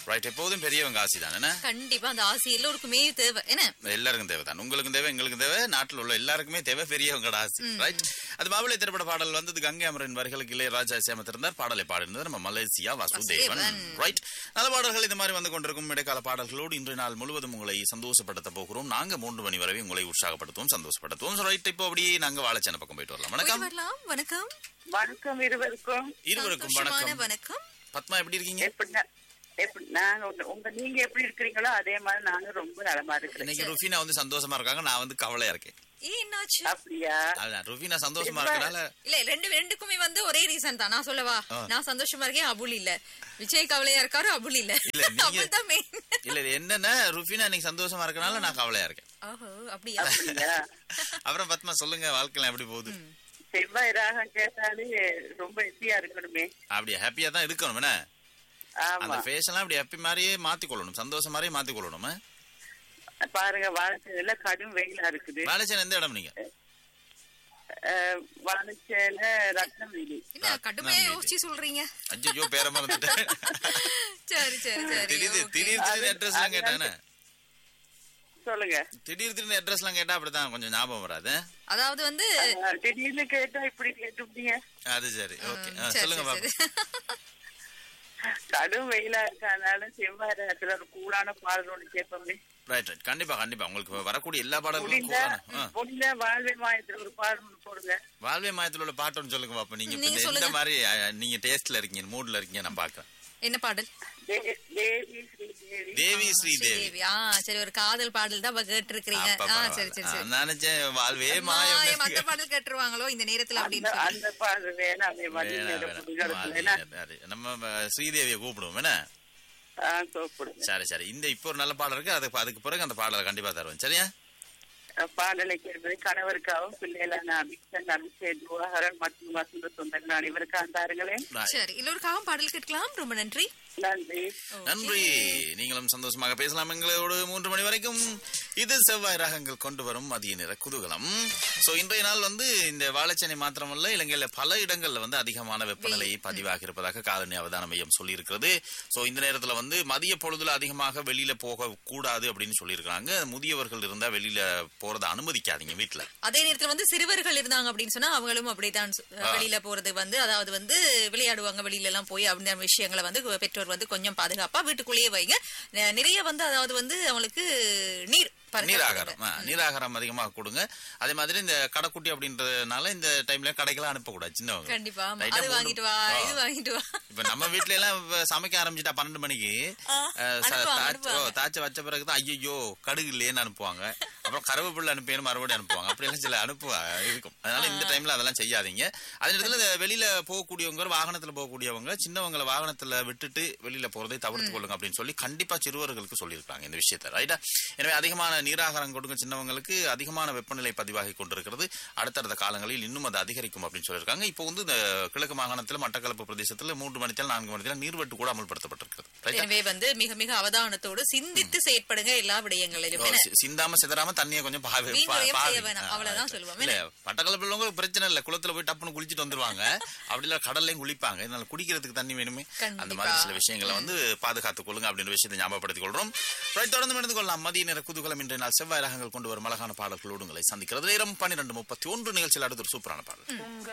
Right எப்போதும் பெரியவங்க ஆசி தான் என்ன கண்டிப்பா அந்த ஆசை எல்லோருக்குமே தேவை என்ன எல்லாருக்கும் தேவை தான் உங்களுக்கும் தேவை எங்களுக்கும் தேவை நாட்டில் உள்ள எல்லாருக்குமே தேவை பெரியவங்க ஆசி ரைட் அது பாபுலை திரைப்பட பாடல் வந்தது கங்கை அமரன் வரிகளுக்கு இளையராஜா சேமத்திருந்தார் பாடலை பாடினது நம்ம மலேசியா வாசுதேவன் வாசுதேவன். ரைட் நல்ல பாடல்கள் இந்த மாதிரி வந்து கொண்டிருக்கும் இடைக்கால பாடல்களோடு இன்றைய நாள் முழுவதும் உங்களை சந்தோஷப்படுத்த போகிறோம் நாங்க மூன்று மணி வரை உங்களை உற்சாகப்படுத்துவோம் சந்தோஷப்படுத்துவோம் ரைட் இப்போ அப்படியே நாங்க வாழைச்சேன பக்கம் போயிட்டு வரலாம் போயிட்டு வணக்கம் வரலாம் வணக்கம் வணக்கம் இருவருக்கும் இருவருக்கும் சந்தோஷமான வணக்கம் வணக்கம் பத்மா எப்படி இருக்கீங்க எப்படி நா- எப்படி நாங்க உங்க- உங்க நீங்க எப்படி இருக்கிறீங்களோ அதே மாதிரி நாங்க ரொம்ப நலமா இருக்கிறேன் இன்னைக்கு ருஃபினா வந்து சந்தோஷமா இருக்காங்க நான் வந்து கவலையா இருக்கேன் ஏன் என்னாச்சு அப்படியா அதான் ருஃபினா சந்தோஷமா இருக்கனால இல்ல ரெண்டு ரெண்டுக்குமே வந்து ஒரே ரீசன் தான் நான் சொல்லவா ஆ. நான் சந்தோஷமா இருக்கேன் அபுல் இல்ல விஜய் கவலையா இருக்காரு அபுல் இல்ல இல்ல, நீங்க- அபுல் தான் main. இல்ல இது என்னன்னா ருஃபினா இன்னைக்கு சந்தோஷமா இருக்கனால நான் கவலையா இருக்கேன் ஓஹோ அப்படியா அப்படியா அப்புறம் பத்மா சொல்லுங்க வாழ்க்கையில எப்படி போகுது செவ்வாய் ராகம் கேட்டாலே ரொம்ப ஹெப்பியா இருக்கணுமே அப்படியா ஹாப்பியா தான் இருக்கணும் என்ன அந்த ஆமா ஃபேஸ் எல்லாம் அப்படி ஹாப்பி மாதிரியே மாத்திக்கொள்ளணும் சந்தோஷம் மாதிரியே மாத்திக்கொள்ளணும் பாருங்க வாழ்க்கையில கடும் வெயிலா இருக்குது வேலைச்சேன் எந்த இடம் நீங்க அஹ், வாழைச்சேல ரத்னவேலி என்ன கடுமையா யோசிச்சு சொல்றீங்க ஐயோ பேர மறந்துட்டேன் சரி சரி சரி திடீர் okay. திடீர் திடீர் அட்ரஸ் எல்லாம் கேட்டேன் என்ன? சொல்லுங்க திடீர் திடீர் அட்ரஸ் எல்லாம் கேட்டா அப்படிதான் கொஞ்சம் ஞாபகம் வராது அதாவது வந்து அஹ், திடீர்னு கேட்டா இப்படி கேட்டுட்டீங்க அது சரி ஓகே சரி, சொல்லுங்க சரி, பாப்போம் சரி. கடும் வெயிலா இருக்கனால செவ்வாய் ராகத்துல ஒரு கூலான பாடல் ஒன்று கேட்போமே ரைட் ரைட் கண்டிப்பா கண்டிப்பா உங்களுக்கு வரக்கூடிய எல்லா பாடல்களும் முடிந்த கூடாது. ஆ. முடிந்த வாழ்வை மாயத்துல ஒரு பாடல் ஒன்று போடுங்க வாழ்வே மாயத்துல உள்ள பாட்டு ஒன்று சொல்லுங்க பாப்போம் நீங்க இப்ப நீங்க இந்த- இந்த சொல்லுங்க. மாதிரி அஹ், நீங்க டேஸ்ட்ல இருக்கீங்க மூட்ல இருக்கீங்க நான் பாக்குறேன் என்ன பாடல் தே- தேவி ஸ்ரீதேவி தேவி ஸ்ரீதேவி ஸ்ரீதேவி ஆ சரி ஒரு காதல் பாடல் தான் கேட்டு இருக்கிறீங்க அப்ப ஆ பரவாயில்ல. சரி சரி ஆ, சரி நான் நினைச்சேன் வாழ்வே அம்மா, என் மத்த மாயம் பாடல் கேட்டுருவாங்களோ இந்த நேரத்துல அந்த அப்படின்னு சொல்லி. அந்த பாடல் வேணாமே வழி வேணாம், நேர வேணாம். புதுகலத்துல மாலி, வேணா அது, நம்ம அஹ், ஸ்ரீதேவியை கூப்பிடுவோம் என்ன ஆ, கூப்பிடுங்க சரி சரி இந்த இப்போ ஒரு நல்ல பாடல் இருக்கு அதுக்கு அதுக்கு பிறகு அந்த பாடலை கண்டிப்பா தருவேன் சரியா பாடலை கேட்பது கணவருக்காகவும் பிள்ளைகளான அபிஷன் அபிஷேக் துவாகரன் மற்றும் வசந்த சொந்தங்கள் அனைவருக்காக தாருங்களேன் சரி எல்லோருக்காகவும் பாடல் கேட்கலாம் ரொம்ப நன்றி நன்றி நன்றி நீங்களும் சந்தோஷமாக பேசலாம் எங்களோடு மூன்று மணி வரைக்கும் இது செவ்வாய் ராகங்கள் கொண்டு வரும் மதிய நேர குதூகலம் சோ இன்றைய நாள் வந்து இந்த வாழைச்சேனை மாத்திரமல்ல இலங்கையில பல இடங்கள்ல வந்து அதிகமான வெப்பநிலை பதிவாகி இருப்பதாக காலனி அவதான மையம் சொல்லி இருக்கிறது சோ இந்த நேரத்துல வந்து மதிய பொழுதுல அதிகமாக வெளியில போக கூடாது அப்படின்னு சொல்லியிருக்காங்க முதியவர்கள் இருந்தா வெளியில போறதை அனுமதிக்காதீங்க வீட்டுல அதே நேரத்துல வந்து சிறுவர்கள் இருந்தாங்க அப்படின்னு சொன்னா அவங்களும் அப்படித்தான் சு- வெளியில போறது வந்து அதாவது வந்து விளையாடுவாங்க வெளியில எல்லாம் போய் அந்த விஷயங்களை வந்து பெற்றோர் வந்து கொஞ்சம் பாதுகாப்பா வீட்டுக்குள்ளேயே வைங்க நெ- நிறைய வந்து அதாவது வந்து அவங்களுக்கு நீர் பருக நீராகாரம் ஆ, நீராகாரம் அதிகமாக கொடுங்க அதே மாதிரி இந்த கடைக்குட்டி அப்படின்றதுனால இந்த டைம்ல கடைக்கெல்லாம் அனுப்பக்கூடாது சின்னவங்க கண்டிப்பா ஆமா. லைட்டா அது மூணு- வாங்கிட்டு வா ஆ. இது வாங்கிட்டு வா இப்ப நம்ம வீட்ல எல்லாம் இப்ப சமைக்க ஆரம்பிச்சுட்டா பன்னெண்டு மணிக்கு ஆ, அஹ், ச- அனுப்புவாங்க, தாச்சு- அனுப்புவாங்க. ஓ, தாச்சை வச்ச பிறகுதான் ஐயோ கடுகு இல்லையேன்னு அனுப்புவாங்க அப்புறம் கருவேப்பிள்ளை அனுப்பியன்னு மறுபடியும் அனுப்புவாங்க அப்படி எல்லாம் சில அனுப்புவா இருக்கும் அதனால இந்த டைம்ல அதெல்லாம் செய்யாதீங்க அதே நேரத்துல இந்த வெளியில போகக்கூடியவங்க வாகனத்துல போகக்கூடியவங்க சின்னவங்களை வாகனத்துல விட்டுட்டு வெளியில போறதை தவிர்த்து கொள்ளுங்க அப்படின்னு சொல்லி கண்டிப்பா சிறுவர்களுக்கு சொல்லியிருக்காங்க இந்த விஷயத்தை ரைட்டா எனவே அதிகமான நீராகாரம் கொடுங்க சின்னவங்களுக்கு அதிகமான வெப்பநிலை பதிவாகி கொண்டிருக்கிறது அடுத்தடுத்த காலங்களில் இன்னும் அது அதிகரிக்கும் அப்படின்னு சொல்லியிருக்காங்க இப்போ வந்து இந்த கிழக்கு மாகாணத்தில் மட்டக்களப்பு பிரதேசத்தில் மூன்று மணித்தல் நான்கு மணித்தல் நீர்வெட்டு கூட அமல்படுத்தப்பட்டிருக்கிறது ரைட்டா எனவே வந்து மிக மிக அவதானத்தோடு சிந்தித்து செயற்படுங்க எல்லா விடயங்களிலும் ஓ, என்ன? சி- சிந்தாம சிதறாம தண்ணியை கொஞ்சம் பாவி வீண் பா- விரயம் பாவி. செய்ய வேணாம். ஆ, அவ்வளவுதான் right. சொல்லுவோம். இல்ல மட்டக்களப்பு உள்ளவங்க பிரச்சனை இல்ல குளத்துல போய் டப்புன்னு குளிச்சிட்டு வந்துருவாங்க அப்படி இல்ல கடல்லையும் குளிப்பாங்க இதனால குடிக்கிறதுக்கு தண்ணி வேணுமே கண்டிப்பா. அந்த மாதிரி சில விஷயங்களை வந்து பாதுகாத்துக் கொள்ளுங்க அப்படின்ற விஷயத்தை ஞாபகப்படுத்திக் கொள்றோம் ரைட் தொடர்ந்து நடந்து கொள்ளலாம் மதிய நேர குதூகலம் இன்றைய நாள் செவ்வாய் ரகங்கள் கொண்டு வரும் அழகான பாடல்களோடு உங்களை சந்திக்கிறது நேரம் பன்னிரண்டு முப்பத்தி ஒன்று நிகழ்ச்சியில் அடுத்த ஒரு சூப்பரான பாடல்